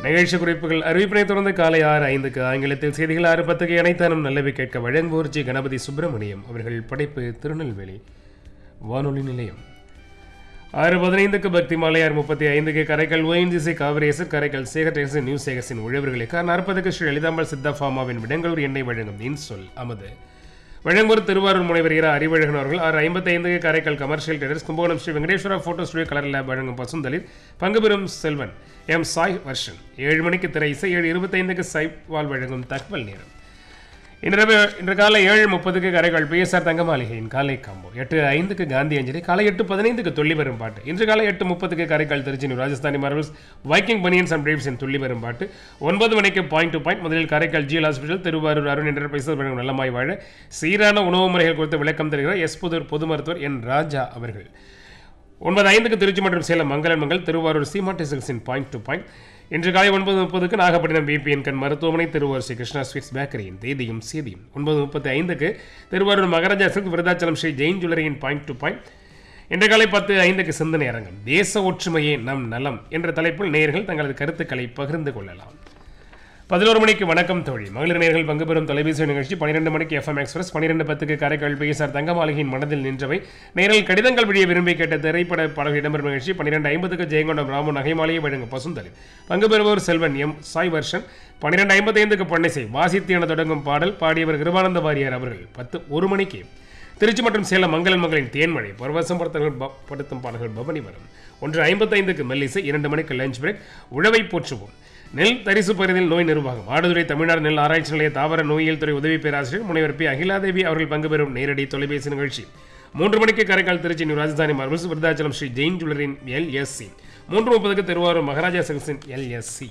நிகழ்ச்சி குறிப்புகள் அறிவிப்பினை தொடர்ந்து காலை ஆறு ஐந்துக்கு ஆங்கிலத்தில் செய்திகள் ஆறு பத்துக்கு இணைத்தானும் நல்லவை கேட்க வழங்குவோர் ஜி கணபதி சுப்பிரமணியம் அவர்கள் படைப்பு திருநெல்வேலி வானொலி நிலையம் ஆறு பதினைந்துக்கு பக்தி மாலை ஆறு முப்பத்தி ஐந்துக்கு கரைக்கல் ஓஎன்ஜிசி காவிரேசர் கரைக்கல் சேகர் நியூஸ் சேகர்ஸின் உழவர்களுக்கு நாற்பதுக்கு ஸ்ரீ லலிதாம்பாள் சித்தா ஃபார்மாவின் விடங்களூர் எண்ணெய் வழங்கும் இன்சொல் அமது வழங்கூர் திருவாரூர் முனைவர் இரா அறிவழகன் அவர்கள் ஆறு ஐம்பத்தி ஐந்துக்கு காரைக்கால் கமர்ஷியல் டெரஸ் Kumbakonam Shri Venkateswara photo studio colour lab வழங்கும் பசுந்தலில் பங்கு பெறும் செல்வன் எம் சாய் வர்ஷன் ஏழு மணிக்கு திரை இசை ஏழு இருபத்தைந்துக்கு சைவால் வழங்கும் தகவல் நேரம் இன்று இன்று காலை ஏழு முப்பதுக்கு கரைகள் பிஎஸ்ஆர் தங்க மாளிகையின் காலை காம்போ எட்டு ஐந்துக்கு காந்தி அஞ்சலி காலை எட்டு பதினைந்துக்கு துள்ளி வரும் பாட்டு இன்று காலை எட்டு முப்பதுக்கு Karaikal Trichy Rajasthani marbles Viking banians and பிரேவ்ஸின் துள்ளி வரும் பாட்டு ஒன்பது மணிக்கு பாயிண்ட் டு பாயிண்ட் முதலில் Karaikal GL hospital Tiruvarur Arun enterprises வழங்கும் நல்லமாய் வாழ சீரான உணவு முறைகள் குறித்து விளக்கம் தருகிறார் எஸ் புதூர் பொது மருத்துவர் என் ராஜா அவர்கள் ஒன்பது ஐந்துக்கு திருச்சி மற்றும் சேலம் மங்களன் மங்கள் திருவாரூர் சீமாட்டி சில்ஸின் பாயிண்ட் டு பாயிண்ட் இன்று காலை ஒன்பது முப்பதுக்கு நாகப்பட்டினம் பிபிஎன் கண் மருத்துவமனை திருவாரூர் ஸ்ரீ கிருஷ்ணா ஸ்வீட்ஸ் பேக்கரியின் தேதியும் சேதியும் ஒன்பது முப்பத்தி ஐந்துக்கு திருவாரூர் மகாராஜா சில்க் விருதாச்சலம் ஸ்ரீ ஜெயின் ஜுவல்லரியின் பாயிண்ட் டு பாயிண்ட் இன்று காலை பத்து ஐந்துக்கு சிந்தனை அரங்கம் தேச ஒற்றுமையே நம் நலம் என்ற தலைப்பில் நேயர்கள் தங்களது கருத்துக்களை பகிர்ந்து கொள்ளலாம் பதினோரு மணிக்கு வணக்கம் தோழி மகளிர் நேர்கள் பங்கு பெறும் தொலைபேசி நிகழ்ச்சி பன்னிரெண்டு மணிக்கு எஃப்எம் எக்ஸ்பிரஸ் பன்னிரெண்டு பத்துக்கு காரைக்கால் பிஎஸ்ஆர் தங்க மாளிகையின் மனதில் நின்றவை நேரில் கடிதங்கள் வழியை விரும்பி கேட்ட திரைப்பட பாடல்கள் இடம்பெறும் நிகழ்ச்சி பன்னிரெண்டு ஐம்பதுக்கு ஜெயங்கொண்டம் ராமு நகைமாலையை வழங்கும் பசுந்தலி பங்கு பெறுவோர் செல்வன் எம் சாய் வர்ஷன் பன்னிரெண்டு ஐம்பத்தி ஐந்துக்கு பன்னிசை வாசித்து என தொடங்கும் பாடல் பாடியவர் கிருபானந்த வாரியார் அவர்கள் பத்து ஒரு மணிக்கு திருச்சி மற்றும் சேலம் மங்களன் மகளின் தேன்மழை பரவசம் படுத்தல்கள் ப- படுத்தும் பாடல்கள் பவனி வரும் ஒன்று ஐம்பத்தைந்துக்கு மெல்லிசை இரண்டு மணிக்கு லஞ்ச் பிரேக் உழவை போற்றுவோம் நெல் தரிசு பகுதியில் நோய் நிர்வாகம் ஆடுதுறை தமிழ்நாடு நெல் ஆராய்ச்சி நிலைய தாவர நோயியல் துறை உதவி பேராசிரியர் முனைவர் பி அகிலாதேவி அவர்கள் பங்கு பெறும் நேரடி தொலைபேசி நிகழ்ச்சி மூன்று மணிக்கு காரைக்கால் திருச்சி நியூ ராஜதானி மார்பிள்ஸ் விருதாச்சலம் ஸ்ரீ ஜெயின் ஜுவல்லரின் எல்எஸ்சி மூன்று முப்பதுக்கு திருவாரூர் மகாராஜா சில்க்ஸின் எல்எஸ்சி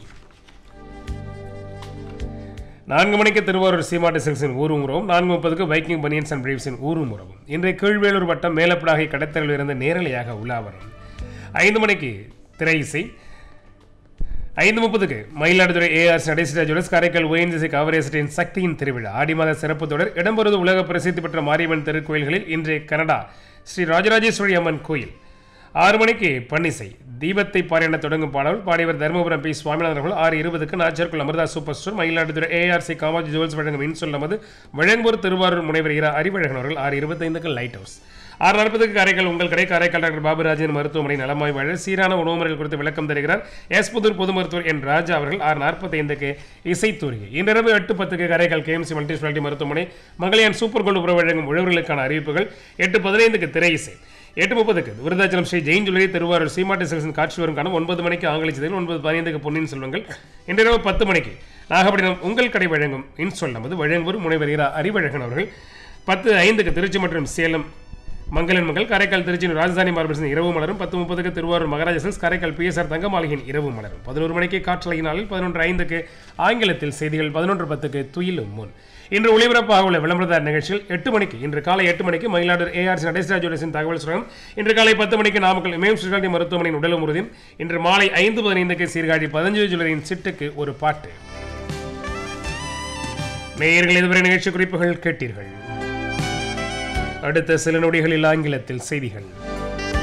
நான்கு மணிக்கு திருவாரூர் சீமாட்டி சில்க்ஸின் ஊரும் உறவும் நான்கு முப்பதுக்கு வைக்கிங் பனியன்ஸ் அண்ட் பிரீவ்ஸின் ஊரும் உறவும் இன்றைய கீழ்வேலூர் வட்டம் மேலப்படாகை கடத்தலில் இருந்து நேரலையாக உலா வரும் ஐந்து மணிக்கு திரை இசை ஐந்து முப்பதுக்கு மயிலாடுதுறை ஏஆர் நடேசிடா ஜுவல்ஸ் காரைக்கால் ஓஎன்ஜிசி காவரேசட்டின் சக்தியின் திருவிழா ஆடி மாத சிறப்பு தொடர் இடம்பெறுவது உலக பிரசித்தி பெற்ற மாரியம்மன் திருக்கோயில்களில் இன்று கனடா ஸ்ரீ ராஜராஜேஸ்வரி அம்மன் கோயில் ஆறு மணிக்கு பன்னிசை தீபத்தை பாரின தொடங்கும் பாடல் பாடியவர் தருமபுரம் பி சுவாமிநாதன் அவர்கள் ஆறு இருபதுக்கு நாச்சர்குள் Amirtha super store Mayiladuthurai ARC காமாஜி ஜுவல்ஸ் வழங்கும் இன்சொல் நமது வழங்குவோர் திருவாரூர் முனைவர் இரா அறிவழகன் அவர்கள் ஆறு இருபத்தைந்துக்கு லைட் ஹவுஸ் ஆறு நாற்பதுக்கு காரைக்கால் உங்கள் கடை காரைக்கால் டாக்டர் பாபுராஜன் மருத்துவமனை நலமாய் வாழ சீரான உணவு முறைகள் குறித்து விளக்கம் தருகிறார் எஸ் புதூர் பொது மருத்துவர் என் ராஜா அவர்கள் ஆறு நாற்பத்தைந்துக்கு இசைத்தூரிகை இன்றிரவு எட்டு பத்துக்கு காரைக்கால் கேஎம்சி மல்டி ஸ்பெஷாலிட்டி மருத்துவமனை மங்களையான் சூப்பர் கோல்டு உறவு வழங்கும் உழவர்களுக்கான அறிவிப்புகள் எட்டு பதினைந்துக்கு திரை இசை எட்டு முப்பதுக்கு விருதாச்சலம் ஸ்ரீ ஜெயின் ஜுவல்லரி திருவாரூர் சீமாட்டி செல்சன் காட்சி வரும் காலம் ஒன்பது மணிக்கு ஆங்கில செய்திகள் ஒன்பது பதினைந்துக்கு பொன்னியின் செல்வங்கள் இன்றிரவு பத்து மணிக்கு நாகப்பட்டினம் உங்கள் கடை வழங்கும் இன்சொல் நமது வழங்குவோர் முனைவர் இரா அறிவழகன் அவர்கள் பத்து ஐந்துக்கு திருச்சி மற்றும் சேலம் மங்களன் மகள் காரைக்கால் திருச்சி ராஜதானி மார்பிள்ஸின் இரவு மலரும் பத்து முப்பதுக்கு திருவாரூர் மகாராஜா சில்ஸ் காரைக்கால் பிஎஸ்ஆர் தங்க மாளிகையின் இரவு மலரும் பதினோரு மணிக்கு காற்றலையின் நாளில் பதினொன்று ஐந்துக்கு ஆங்கிலத்தில் செய்திகள் பதினொன்று பத்துக்கு துயிலும் முன் இன்று ஒளிபரப்பாக உள்ள விளம்பரதார் நிகழ்ச்சியில் எட்டு மணிக்கு இன்று காலை எட்டு மணிக்கு மயிலாடுதுறை ஏஆர்சி நடேசரா ஜுவல்ஸின் தகவல் சுரங்கம் இன்று காலை பத்து மணிக்கு நாமக்கல் இமயம் ஸ்ரீகாந்தி மருத்துவமனையின் உடலும் உறுதியும் இன்று மாலை ஐந்து பதினைந்துக்கு சீர்காழி பதினஞ்சு ஜுவல்லரியின் சிட்டுக்கு ஒரு பாட்டு நேயர்கள் இதுவரை நிகழ்ச்சி குறிப்புகள் கேட்டீர்கள் அடுத்த சில நொடிகளில் ஆங்கிலத்தில் செய்திகள்